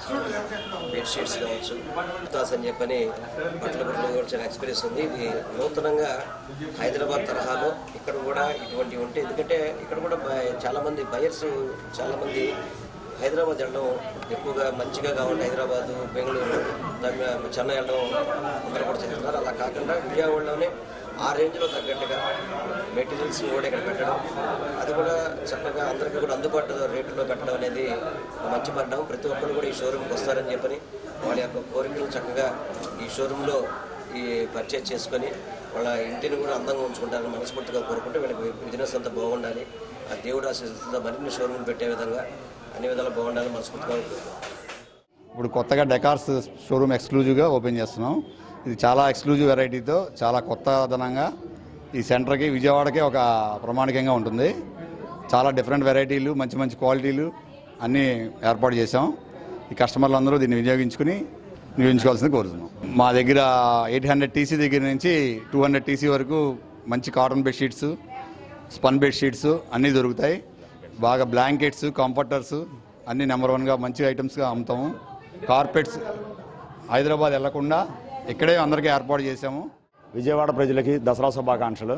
బెడ్షీట్స్ కావచ్చు తాస్ అని చెప్పని బట్టల గురించి కూడా చాలా ఎక్స్పీరియన్స్ ఉంది ఇది నూతనంగా హైదరాబాద్ తరహాలో ఇక్కడ కూడా ఇటువంటివి ఉంటాయి ఎందుకంటే ఇక్కడ కూడా బ- చాలామంది బయర్స్ చాలామంది హైదరాబాద్ వెళ్ళడం ఎక్కువగా మంచిగా కావాలి హైదరాబాద్ బెంగళూరు తమిళ చెన్నై వెళ్ళడం అందరూ కూడా చేస్తున్నారు అలా కాకుండా విజయవాడలోనే ఆ రేంజ్లో తగ్గట్టుగా మెటీరియల్స్ కూడా ఇక్కడ పెట్టడం అది కూడా చక్కగా అందరికీ కూడా అందుబాటు రేట్లో పెట్టడం అనేది ఒక మంచి పరిణామం ప్రతి ఒక్కరు కూడా ఈ షోరూమ్కి వస్తారని చెప్పని వాళ్ళ యొక్క కోరికలు చక్కగా ఈ షోరూంలో ఈ పర్చేజ్ చేసుకొని వాళ్ళ ఇంటిని కూడా అందంగా ఉంచుకుంటారని మనస్ఫూర్తిగా కోరుకుంటూ వీళ్ళకి బిజినెస్ అంతా బాగుండాలి ఆ దేవుడు ఆశీస్సులతో మరిన్ని షోరూమ్ పెట్టే విధంగా అన్ని విధాలు బాగుండాలని మనస్ఫూర్తిగా కోరుకుంటున్నాను ఇప్పుడు కొత్తగా డెకార్స్ షోరూమ్ ఎక్స్క్లూజివ్గా ఓపెన్ చేస్తున్నాం ఇది చాలా ఎక్స్క్లూజివ్ వెరైటీతో చాలా కొత్తదనంగా ఈ సెంటర్కి విజయవాడకే ఒక ప్రమాణికంగా ఉంటుంది చాలా డిఫరెంట్ వెరైటీలు మంచి మంచి క్వాలిటీలు అన్నీ ఏర్పాటు చేసాం ఈ కస్టమర్లు అందరూ దీన్ని వినియోగించుకుని వినియోగించుకోవాల్సింది కోరుతున్నాం మా దగ్గర ఎయిట్ హండ్రెడ్ టీసీ దగ్గర నుంచి టూ హండ్రెడ్ టీసీ వరకు మంచి కాటన్ బెడ్షీట్స్ స్పన్ బెడ్షీట్స్ అన్నీ దొరుకుతాయి బాగా బ్లాంకెట్స్ కంఫర్టర్స్ అన్నీ నెంబర్ వన్గా మంచి ఐటమ్స్గా అమ్ముతాము కార్పెట్స్ హైదరాబాద్ వెళ్లకుండా ఇక్కడే అందరికీ ఏర్పాటు చేసాము విజయవాడ ప్రజలకి దసరా శుభాకాంక్షలు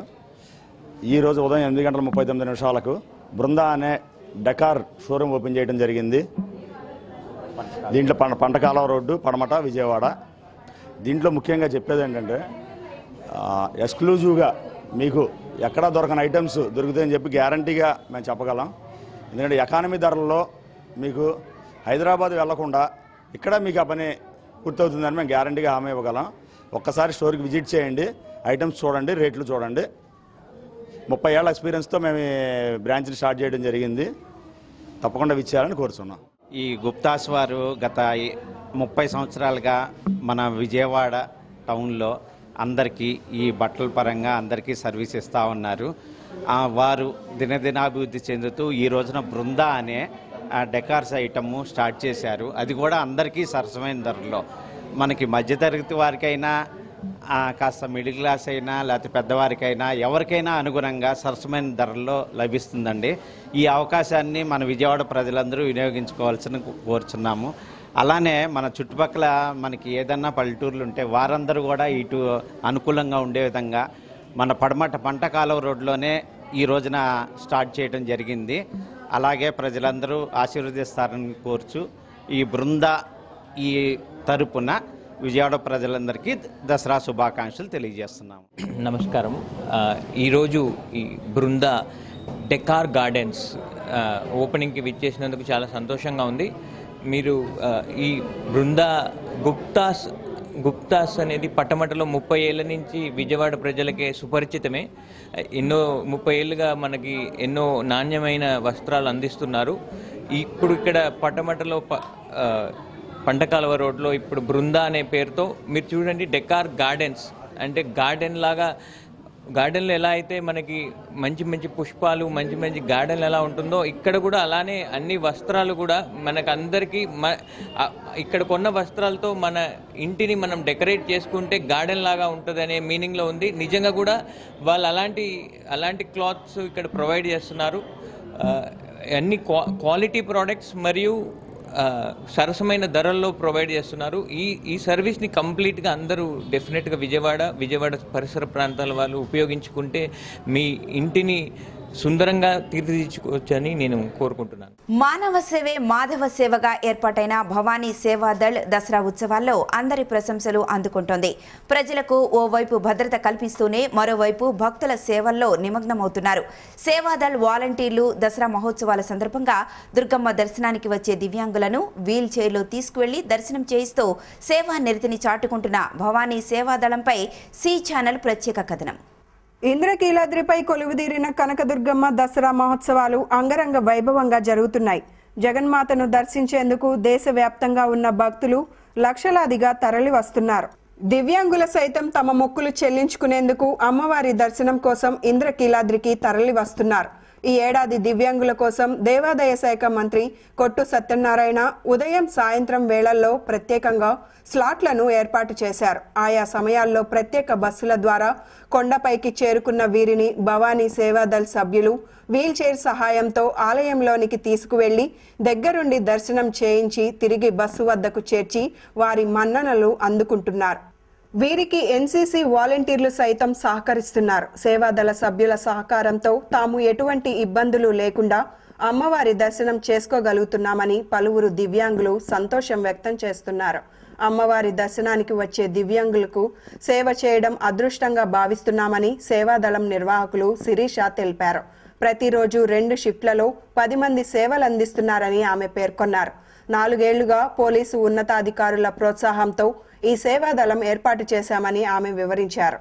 ఈరోజు ఉదయం ఎనిమిది గంటల ముప్పై తొమ్మిది నిమిషాలకు బృందా అనే డకార్ షోరూమ్ ఓపెన్ చేయడం జరిగింది దీంట్లో పంట పంటకాలం రోడ్డు పడమట విజయవాడ దీంట్లో ముఖ్యంగా చెప్పేది ఏంటంటే ఆ, ఎక్స్క్లూజివ్గా మీకు ఎక్కడా దొరకని ఐటమ్స్ దొరుకుతాయని చెప్పి గ్యారంటీగా మేము చెప్పగలం ఎందుకంటే ఎకానమీ ధరల్లో మీకు హైదరాబాద్ వెళ్లకుండా ఇక్కడ మీకు ఆ పని పూర్తవుతుందని మేము గ్యారంటీగా హామీ ఇవ్వగలం ఒక్కసారి స్టోర్కి విజిట్ చేయండి ఐటమ్స్ చూడండి రేట్లు చూడండి ముప్పై ఏళ్ళ ఎక్స్పీరియన్స్తో మేము ఈ బ్రాంచ్ని స్టార్ట్ చేయడం జరిగింది తప్పకుండా విచ్చేయాలని కోరుతున్నాం ఈ గుప్తాస్ వారు గత ఈ- ముప్పై సంవత్సరాలుగా మన విజయవాడ టౌన్లో అందరికీ ఈ బట్టల పరంగా అందరికీ సర్వీస్ ఇస్తూ ఉన్నారు ఆ, వారు దినదినాభివృద్ధి చెందుతూ ఈ రోజున బృందా అనే ఆ, డెకార్స్ ఐటమ్ స్టార్ట్ చేశారు అది కూడా అందరికీ సరసమైన ధరలో మనకి మధ్యతరగతి వారికైనా ఆ, కాస్త మిడిల్ క్లాస్ అయినా లేకపోతే పెద్దవారికైనా ఎవరికైనా అనుగుణంగా సరసమైన ధరల్లో లభిస్తుందండి ఈ అవకాశాన్ని మన విజయవాడ ప్రజలందరూ వినియోగించుకోవాల్సిన కోరుచున్నాము అలానే మన చుట్టుపక్కల మనకి ఏదన్నా పల్లెటూర్లు ఉంటే వారందరూ కూడా ఇటు అనుకూలంగా ఉండే విధంగా మన పడమట పంట కాలువ రోడ్లోనే ఈ రోజున స్టార్ట్ చేయడం జరిగింది అలాగే ప్రజలందరూ ఆశీర్వదిస్తారని కోరుచు ఈ బృంద ఈ తరపున విజయవాడ ప్రజలందరికీ దసరా శుభాకాంక్షలు తెలియజేస్తున్నాము నమస్కారం ఆ, ఈరోజు ఈ బృంద డెకార్ గార్డెన్స్ ఆ, ఓపెనింగ్కి విచ్చేసినందుకు చాలా సంతోషంగా ఉంది మీరు ఆ, ఈ బృంద గుప్తాస్ గుప్తాస్ అనేది పట్టమటలో ముప్పై ఏళ్ళ నుంచి విజయవాడ ప్రజలకే సుపరిచితమే ఎన్నో ముప్పై ఏళ్ళుగా మనకి ఎన్నో నాణ్యమైన వస్త్రాలు అందిస్తున్నారు ఇప్పుడు ఇక్కడ పట్టమటలో ప- ఆ, పంటకాలువ రోడ్లో ఇప్పుడు బృందా అనే పేరుతో మీరు చూడండి డెకార్ గార్డెన్స్ అంటే గార్డెన్ లాగా గార్డెన్లో ఎలా అయితే మనకి మంచి మంచి పుష్పాలు మంచి మంచి గార్డెన్ ఎలా ఉంటుందో ఇక్కడ కూడా అలానే అన్ని వస్త్రాలు కూడా మనకు అందరికీ మ ఆ, ఇక్కడ కొన్న వస్త్రాలతో మన ఇంటిని మనం డెకరేట్ చేసుకుంటే గార్డెన్ లాగా ఉంటుంది అనే మీనింగ్లో ఉంది నిజంగా కూడా వాళ్ళు అలాంటి అలాంటి క్లాత్స్ ఇక్కడ ప్రొవైడ్ చేస్తున్నారు ఆ, అన్ని క్వా క్వాలిటీ ప్రోడక్ట్స్ మరియు ఆ, సరసమైన ధరల్లో ప్రొవైడ్ చేస్తున్నారు ఈ ఈ సర్వీస్ని కంప్లీట్గా అందరూ డెఫినెట్గా విజయవాడ విజయవాడ పరిసర ప్రాంతాల వాళ్ళు ఉపయోగించుకుంటే మీ ఇంటిని సుందరంగా తీర్చిదిద్దుకోవచ్చని నేను కోరుకుంటున్నాను మానవ సేవే మాధవ సేవగా ఏర్పాటైన భవానీ సేవాదళ్ దసరా ఉత్సవాల్లో అందరి ప్రశంసలు అందుకుంటోంది ప్రజలకు ఓవైపు భద్రత కల్పిస్తూనే మరోవైపు భక్తుల సేవల్లో నిమగ్నమవుతున్నారు సేవాదళ్ వాలంటీర్లు దసరా మహోత్సవాల సందర్భంగా దుర్గమ్మ దర్శనానికి వచ్చే దివ్యాంగులను వీల్ చైర్లో తీసుకువెళ్లి దర్శనం చేయిస్తూ సేవా నిరతిని చాటుకుంటున్న భవానీ సేవాదళంపై సి ఛానల్ ప్రత్యేక కథనం ఇంద్రకీలాద్రిపై కొలువుదీరిన కనకదుర్గమ్మ దసరా మహోత్సవాలు అంగరంగ వైభవంగా జరుగుతున్నాయి జగన్మాతను దర్శించేందుకు దేశవ్యాప్తంగా ఉన్న భక్తులు లక్షలాదిగా తరలి వస్తున్నారు దివ్యాంగుల సైతం తమ మొక్కులు చెల్లించుకునేందుకు అమ్మవారి దర్శనం కోసం ఇంద్రకీలాద్రికి తరలి వస్తున్నారు ఈ ఏడాది దివ్యాంగుల కోసం దేవాదాయ శాఖ మంత్రి కొట్టు సత్యనారాయణ ఉదయం సాయంత్రం వేళల్లో ప్రత్యేకంగా స్లాట్లను ఏర్పాటు చేశారు ఆయా సమయాల్లో ప్రత్యేక బస్సుల ద్వారా కొండపైకి చేరుకున్న వీరిని భవానీ సేవాదళ్ సభ్యులు వీల్ చైర్ సహాయంతో ఆలయంలోనికి తీసుకువెళ్లి దగ్గరుండి దర్శనం చేయించి తిరిగి బస్సు వద్దకు చేర్చి వారి మన్ననలు అందుకుంటున్నారు వీరికి ఎన్సీసీ వాలంటీర్లు సైతం సహకరిస్తున్నారు సేవాదళ సభ్యుల సహకారంతో తాము ఎటువంటి ఇబ్బందులు లేకుండా అమ్మవారి దర్శనం చేసుకోగలుగుతున్నామని పలువురు దివ్యాంగులు సంతోషం వ్యక్తం చేస్తున్నారు అమ్మవారి దర్శనానికి వచ్చే దివ్యాంగులకు సేవ చేయడం అదృష్టంగా భావిస్తున్నామని సేవాదళం నిర్వాహకులు శిరీష తెలిపారు ప్రతిరోజు రెండు షిఫ్ట్లలో పది మంది సేవలు అందిస్తున్నారని ఆమె పేర్కొన్నారు నాలుగేళ్లుగా పోలీసు ఉన్నతాధికారుల ప్రోత్సాహంతో ఈ సేవాదళం ఏర్పాటు చేశామని ఆమె వివరించారు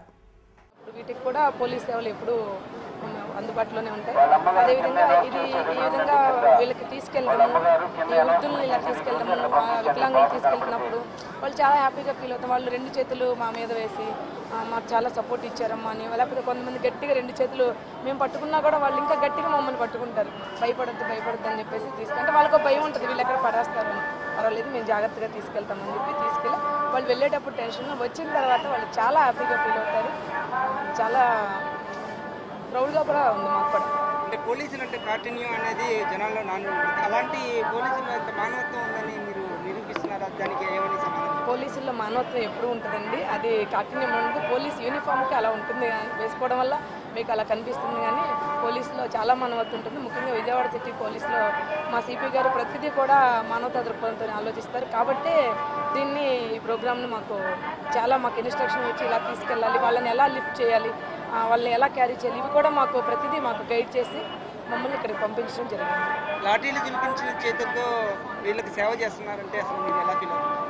వీటికి కూడా పోలీస్ సేవలు ఎప్పుడూ అందుబాటులోనే ఉంటాయి అదేవిధంగా ఇది ఈ విధంగా వీళ్ళకి తీసుకెళ్ళడము ఈ వృద్ధుల్ని ఇలా తీసుకెళ్ళడము ఆ వికలాంగులు తీసుకెళ్తున్నప్పుడు వాళ్ళు చాలా హ్యాపీగా ఫీల్ అవుతాం వాళ్ళు రెండు చేతులు మా మీద వేసి "ఆ, మాకు చాలా సపోర్ట్ ఇచ్చారమ్మా అని లేకపోతే కొంతమంది గట్టిగా రెండు చేతులు మేము పట్టుకున్నా కూడా వాళ్ళు ఇంకా గట్టిగా మమ్మల్ని పట్టుకుంటారు భయపడద్దు భయపడద్దు అని చెప్పేసి తీసుకుంటే వాళ్ళకు ఒక భయం ఉంటుంది వీళ్ళు ఎక్కడ పడేస్తారు అని పర్వాలేదు మేము జాగ్రత్తగా తీసుకెళ్తామని చెప్పి తీసుకెళ్ళి వాళ్ళు వెళ్ళేటప్పుడు టెన్షన్ వచ్చిన తర్వాత వాళ్ళు చాలా హ్యాపీగా ఫీల్ అవుతారు చాలా ప్రౌడ్గా కూడా ఉంది మాకు కూడా అంటే పోలీసులు అంటే కాఠిన్యం అనేది జనాల్లో నాను ఉంటుంది అలాంటి పోలీసులు అంత మానవత్వం ఉందని మీరు నిరూపిస్తున్నారా దానికి ఏమని సమాధానం పోలీసుల్లో మానవత్వం ఎప్పుడు ఉంటుందండి అది కాఠిన్యం ఉండదు పోలీస్ యూనిఫామ్కి అలా ఉంటుంది కానీ వేసుకోవడం వల్ల మీకు అలా కనిపిస్తుంది కానీ పోలీసులో చాలా మానవత్వం ఉంటుంది ముఖ్యంగా విజయవాడ సిటీ పోలీసులో మా సిపి గారు ప్రతిదీ కూడా మానవతా దృక్పథంతో ఆలోచిస్తారు కాబట్టే దీన్ని ఈ ప్రోగ్రామ్ని మాకు చాలా మాకు ఇన్స్ట్రక్షన్ వచ్చి ఇలా తీసుకెళ్ళాలి వాళ్ళని ఎలా లిఫ్ట్ చేయాలి ఆ, వాళ్ళని ఎలా క్యారీ చేయాలి ఇవి కూడా మాకు ప్రతిదీ మాకు గైడ్ చేసి మమ్మల్ని ఇక్కడికి పంపించడం జరిగింది లాఠీలు చూపించిన చేతులతో వీళ్ళకి సేవ చేస్తున్నారంటే అసలు మీరు ఎలా ఫీల్ అవుతారు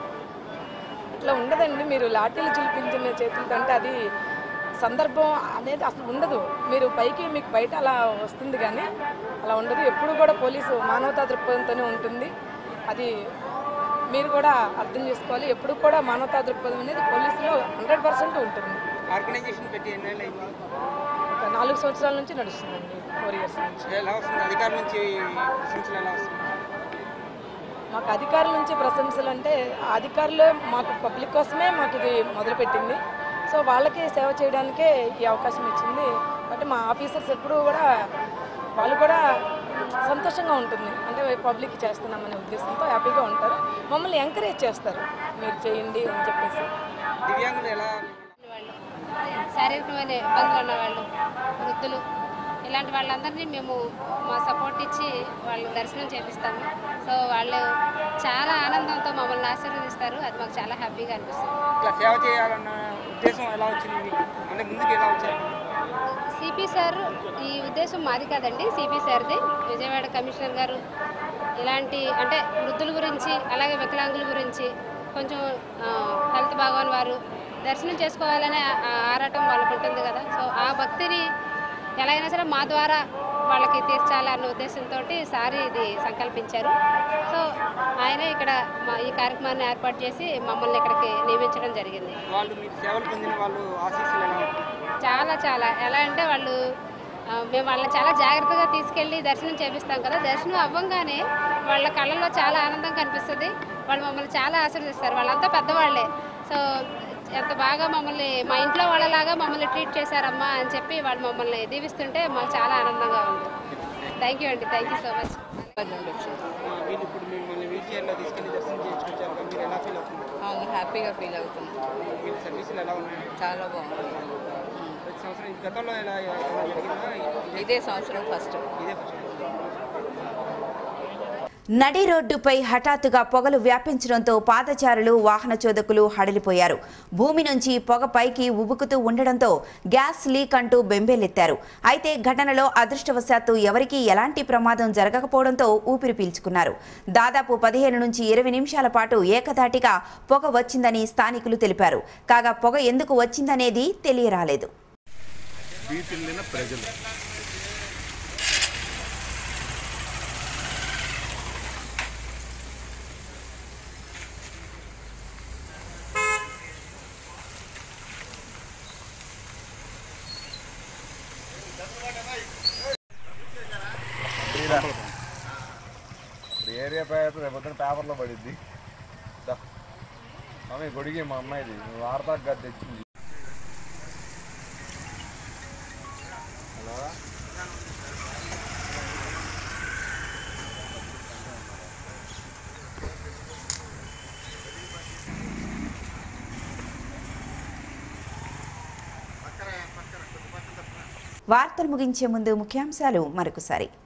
ఇట్లా ఉండదండి మీరు లాఠీలు చూపించిన చేతులతో అంటే అది సందర్భం అనేది అసలు ఉండదు మీరు పైకి మీకు బయట అలా వస్తుంది కానీ అలా ఉండదు ఎప్పుడు కూడా పోలీసు మానవతా దృక్పథంతోనే ఉంటుంది అది మీరు కూడా అర్థం చేసుకోవాలి ఎప్పుడు కూడా మానవతా దృక్పథం అనేది పోలీసులో హండ్రెడ్ పర్సెంట్ ఉంటుంది ఆర్గనైజేషన్ పెట్టి ఎన్నేళ్ళు అయింది ఒక నాలుగు సంవత్సరాల నుంచి నడుస్తుందండి ఫోర్ ఇయర్స్ నుంచి ఎలా వస్తుంది అధికారుల నుంచి ప్రశంసలు ఎలా వస్తుంది మాకు అధికారుల నుంచి ప్రశంసలు అంటే ఆ అధికారులు మాకు పబ్లిక్ కోసమే మాకు ఇది మొదలుపెట్టింది సో వాళ్ళకి సేవ చేయడానికే ఈ అవకాశం ఇచ్చింది కాబట్టి మా ఆఫీసర్స్ ఎప్పుడూ కూడా వాళ్ళు కూడా సంతోషంగా ఉంటుంది అంటే పబ్లిక్ చేస్తున్నామనే ఉద్దేశంతో హ్యాపీగా ఉంటారు మమ్మల్ని ఎంకరేజ్ చేస్తారు మీరు చేయండి అని చెప్పేసి దివ్యాంగులు ఎలా శారీరకమైన ఇబ్బందులు ఉన్న వాళ్ళు వృద్ధులు ఇలాంటి వాళ్ళందరినీ మేము మా సపోర్ట్ ఇచ్చి వాళ్ళు దర్శనం చేపిస్తాము సో వాళ్ళు చాలా ఆనందంతో మమ్మల్ని ఆశీర్వదిస్తారు అది మాకు చాలా హ్యాపీగా అనిపిస్తుంది ఇట్లా సేవ చేయాలన్న ఉద్దేశం ఎలా వచ్చింది మీకు అంటే ముందుకు ఎలా వచ్చారు సిపి సార్ ఈ ఉద్దేశం మాది కాదండి సిపి సార్ది విజయవాడ కమిషనర్ గారు ఇలాంటి అంటే వృద్ధుల గురించి అలాగే వికలాంగుల గురించి కొంచెం హెల్త్ బాగోని వారు దర్శనం చేసుకోవాలనే ఆ ఆరాటం వాళ్ళకు ఉంటుంది కదా సో ఆ భక్తిని ఎలా అయినా సరే మా ద్వారా వాళ్ళకి తీర్చాలన్న ఉద్దేశంతో సారి ఇది సంకల్పించారు సో ఆయనే ఇక్కడ మా ఈ కార్యక్రమాన్ని ఏర్పాటు చేసి మమ్మల్ని ఇక్కడికి నియమించడం జరిగింది వాళ్ళు మీరు సేవలు పొందిన వాళ్ళు ఆశీస్సులు ఎలా ఉంటాయి చాలా చాలా ఎలా అంటే వాళ్ళు ఆ, మేము వాళ్ళని చాలా జాగ్రత్తగా తీసుకెళ్ళి దర్శనం చేపిస్తాం కదా దర్శనం అవ్వంగానే వాళ్ళ కళ్ళల్లో చాలా ఆనందం కనిపిస్తుంది వాళ్ళు మమ్మల్ని చాలా ఆశీర్వదిస్తారు వాళ్ళంతా పెద్దవాళ్ళే సో ఎంత బాగా మమ్మల్ని మా ఇంట్లో వాళ్ళలాగా మమ్మల్ని ట్రీట్ చేశారమ్మా అని చెప్పి వాళ్ళు మమ్మల్ని దీవిస్తుంటే మాకు చాలా ఆనందంగా ఉంది థ్యాంక్ యూ అండి థ్యాంక్ యూ సో మచ్ వీళ్ళు ఇప్పుడు మిమ్మల్ని వీల్ చైర్లో తీసుకెళ్ళి దర్శనం చేయించుకొచ్చారు కదా, మీరు ఎలా ఫీల్ అవుతుంది అవును హ్యాపీగా ఫీల్ అవుతుంది వీళ్ళ సర్వీసులు ఎలా ఉన్నాయి చాలా బాగుంది ప్రతి సంవత్సరం గతంలో ఇలా ఏమైనా జరిగిందా ఇదే సంవత్సరం ఫస్ట్ ఇదే ఫస్ట్ నడి రోడ్డుపై హఠాత్తుగా పొగలు వ్యాపించడంతో పాదచారులు వాహన చోదకులు హడలిపోయారు భూమి నుంచి పొగ పైకి ఉబుకుతూ ఉండడంతో గ్యాస్ లీక్ అంటూ బెంబేలెత్తారు అయితే ఘటనలో అదృష్టవశాత్తు ఎవరికీ ఎలాంటి ప్రమాదం జరగకపోవడంతో ఊపిరి పీల్చుకున్నారు దాదాపు పదిహేను నుంచి ఇరవై నిమిషాల పాటు ఏకధాటిగా పొగ వచ్చిందని స్థానికులు తెలిపారు కాగా పొగ ఎందుకు వచ్చిందనేది తెలియరాలేదు బీతిల్లిన ప్రజలు ఇప్పుడు ఏరియా పేపర్ రేపు పొద్దున్న పేపర్లో పడిద్ది దా. మమ్మీ గొడిగి మా అమ్మాయిది నువ్వు వార్తాకు గది తెచ్చింది హలో వార్తలు ముగించే ముందు ముఖ్యాంశాలు మరొకసారి